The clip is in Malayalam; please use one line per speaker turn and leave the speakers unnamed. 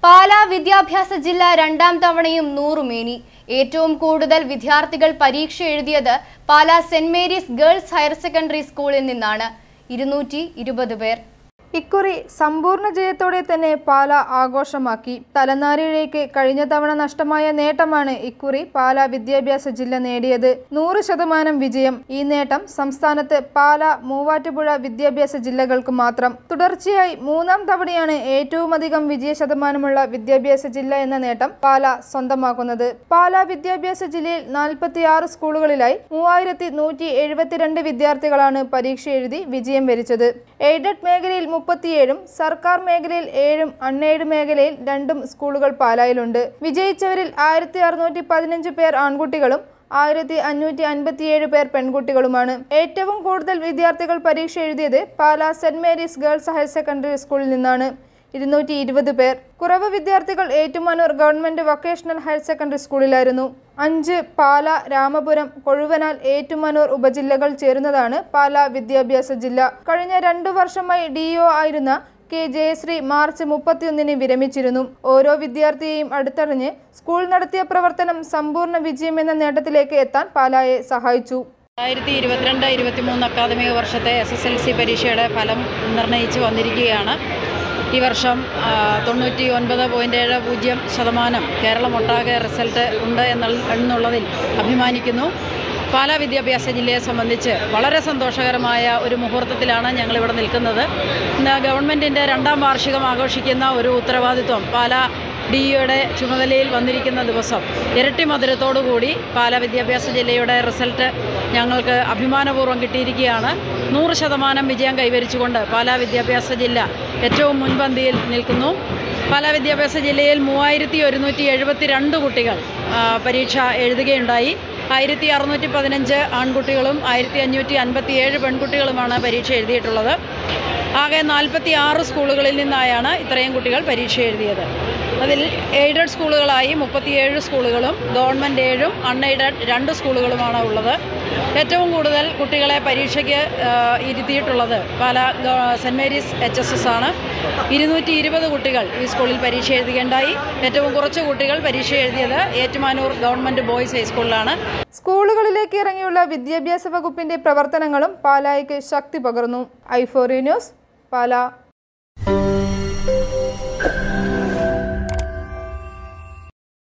പാലാ വിദ്യാഭ്യാസ ജില്ല രണ്ടാം തവണയും നൂറുമേനി ഏറ്റവും കൂടുതൽ വിദ്യാർത്ഥികൾ പരീക്ഷ എഴുതിയത് Pala saint Mary's girls higher secondary സ്കൂളിൽ നിന്നാണ് ഇരുന്നൂറ്റി ഇരുപത് പേർ
ഇക്കുറി സമ്പൂർണ്ണ ജയത്തോടെ തന്നെ പാല ആഘോഷമാക്കി തലനാരിഴയ്ക്ക് കഴിഞ്ഞ തവണ നഷ്ടമായ നേട്ടമാണ് ഇക്കുറി പാല വിദ്യാഭ്യാസ ജില്ല നേടിയത് നൂറ് ശതമാനം വിജയം ഈ നേട്ടം സംസ്ഥാനത്ത് പാല മൂവാറ്റുപുഴ വിദ്യാഭ്യാസ ജില്ലകൾക്ക് മാത്രം തുടർച്ചയായി മൂന്നാം തവണയാണ് ഏറ്റവും അധികം വിജയ ശതമാനമുള്ള വിദ്യാഭ്യാസ ജില്ല എന്ന നേട്ടം പാല സ്വന്തമാക്കുന്നത് പാല വിദ്യാഭ്യാസ ജില്ലയിൽ നാൽപ്പത്തിയാറ് സ്കൂളുകളിലായി മൂവായിരത്തി നൂറ്റി എഴുപത്തിരണ്ട് വിദ്യാർത്ഥികളാണ് പരീക്ഷ എഴുതി വിജയം വരിച്ചത് എയ്ഡഡ് മേഖലയിൽ മുപ്പത്തിയേഴും സർക്കാർ മേഖലയിൽ ഏഴും അൺഎയ്ഡ് മേഖലയിൽ രണ്ടും സ്കൂളുകൾ പാലായിലുണ്ട് വിജയിച്ചവരിൽ ആയിരത്തി അറുന്നൂറ്റി പതിനഞ്ച് പേർ ആൺകുട്ടികളും ആയിരത്തി അഞ്ഞൂറ്റി അൻപത്തിയേഴ് പേർ പെൺകുട്ടികളുമാണ് ഏറ്റവും കൂടുതൽ വിദ്യാർത്ഥികൾ പരീക്ഷ എഴുതിയത് Pala saint Mary's girls higher secondary സ്കൂളിൽ നിന്നാണ് ഇരുന്നൂറ്റി ഇരുപത് പേർ കുറവ് വിദ്യാർത്ഥികൾ Ettumanoor government vocational higher secondary സ്കൂളിലായിരുന്നു അഞ്ച് പാല രാമപുരം കൊഴുവനാൽ ഏറ്റുമാനൂർ ഉപജില്ലകൾ ചേരുന്നതാണ് പാല വിദ്യാഭ്യാസ ജില്ല കഴിഞ്ഞ രണ്ടു വർഷമായി ഡി ആയിരുന്ന കെ ജയശ്രീ മാർച്ച് മുപ്പത്തിയൊന്നിന് വിരമിച്ചിരുന്നു ഓരോ വിദ്യാർത്ഥിയെയും അടുത്തറിഞ്ഞ് സ്കൂൾ നടത്തിയ പ്രവർത്തനം സമ്പൂർണ്ണ വിജയം എന്ന നേട്ടത്തിലേക്ക് എത്താൻ പാലായെ സഹായിച്ചു
രണ്ടായിരത്തി ഇരുപത്തിരണ്ട് ഇരുപത്തിമൂന്ന് അക്കാദമിക വർഷത്തെ എസ് എസ് എൽ സി പരീക്ഷയുടെ ഫലം നിർണ്ണയിച്ച് വന്നിരിക്കുകയാണ് ഈ വർഷം ആ, തൊണ്ണൂറ്റി ഒൻപത് പോയിൻ്റ് ഏഴ് പൂജ്യം ശതമാനം കേരളമൊട്ടാകെ റിസൾട്ട് ഉണ്ട് എന്നുള്ള എന്നുള്ളതിൽ അഭിമാനിക്കുന്നു പാലാ വിദ്യാഭ്യാസ ജില്ലയെ സംബന്ധിച്ച് വളരെ സന്തോഷകരമായ ഒരു മുഹൂർത്തത്തിലാണ് ഞങ്ങളിവിടെ നിൽക്കുന്നത് ഇന്ന് ഗവൺമെൻറ്റിൻ്റെ രണ്ടാം വാർഷികം ആഘോഷിക്കുന്ന ഒരു ഉത്തരവാദിത്വം പാലാ ഡി ഇയുടെ ചുമതലയിൽ വന്നിരിക്കുന്ന ദിവസം ഇരട്ടി മധുരത്തോടുകൂടി പാലാ വിദ്യാഭ്യാസ ജില്ലയുടെ റിസൾട്ട് ഞങ്ങൾക്ക് അഭിമാനപൂർവ്വം കിട്ടിയിരിക്കുകയാണ് നൂറ് ശതമാനം വിജയം കൈവരിച്ചുകൊണ്ട് പാലാ വിദ്യാഭ്യാസ ജില്ല ഏറ്റവും മുൻപന്തിയിൽ നിൽക്കുന്നു പാലാ വിദ്യാഭ്യാസ ജില്ലയിൽ മൂവായിരത്തി ഒരുന്നൂറ്റി എഴുപത്തി രണ്ട് കുട്ടികൾ ആ, പരീക്ഷ എഴുതുകയുണ്ടായി ആയിരത്തി അറുന്നൂറ്റി പതിനഞ്ച് ആൺകുട്ടികളും ആയിരത്തി അഞ്ഞൂറ്റി അൻപത്തി ഏഴ് പെൺകുട്ടികളുമാണ് പരീക്ഷ എഴുതിയിട്ടുള്ളത് ആകെ നാൽപ്പത്തി ആറ് സ്കൂളുകളിൽ നിന്നായാണ് ഇത്രയും കുട്ടികൾ പരീക്ഷ എഴുതിയത് അതിൽ എയ്ഡഡ് സ്കൂളുകളായി മുപ്പത്തിയേഴ് സ്കൂളുകളും ഗവൺമെൻറ് ഏഴും അൺഎയ്ഡഡ് രണ്ട് സ്കൂളുകളുമാണ് ഉള്ളത് ഏറ്റവും കൂടുതൽ കുട്ടികളെ പരീക്ഷയ്ക്ക് ആ, ഇരുത്തിയിട്ടുള്ളത് Pala saint Mary's H S S ആണ് ഇരുന്നൂറ്റി ഇരുപത് കുട്ടികൾ ഈ സ്കൂളിൽ പരീക്ഷ എഴുതുകയുണ്ടായി ഏറ്റവും കുറച്ച് കുട്ടികൾ പരീക്ഷ എഴുതിയത് ഏറ്റുമാനൂർ ഗവൺമെൻറ് ബോയ്സ് ഹൈസ്കൂളിലാണ്
സ്കൂളുകളിലേക്ക് ഇറങ്ങിയുള്ള വിദ്യാഭ്യാസ വകുപ്പിന്റെ പ്രവർത്തനങ്ങളും പാലായ്ക്ക് ശക്തി പകർന്നു ഐഫോറി ന്യൂസ് പാല